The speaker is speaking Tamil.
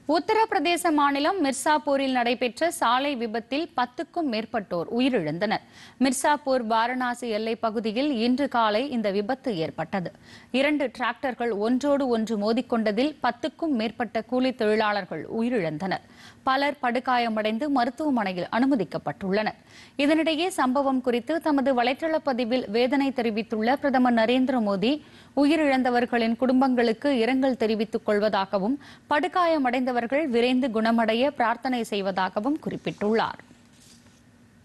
உத்தரப்பிரதேச மாநிலம் மிர்சாப்பூரில் நடைபெற்ற சாலை விபத்தில் பத்துக்கும் மேற்பட்டோர் உயிரிழந்தனர் மிர்சாப்பூர் வாரணாசி எல்லைப் பகுதியில் இன்று காலை இந்த விபத்து ஏற்பட்டது இரண்டு டிராக்டர்கள் ஒன்றோடு ஒன்று மோதிக்கொண்டதில் பத்துக்கும் மேற்பட்ட கூலி தொழிலாளர்கள் உயிரிழந்தனர் பலர் படுகாயமடைந்து மருத்துவமனையில் அனுமதிக்கப்பட்டுள்ளனர் இதனிடையே சம்பவம் குறித்து தமது வலைதள பதிவில் வேதனை தெரிவித்துள்ள பிரதமர் நரேந்திர மோடி உயிரிழந்தவர்களின் குடும்பங்களுக்கு இரங்கல் தெரிவித்துக் கொள்வதாகவும் படுகாயமடைந்தவர்கள் விரைந்து குணமடைய பிரார்த்தனை செய்வதாகவும் குறிப்பிட்டுள்ளார்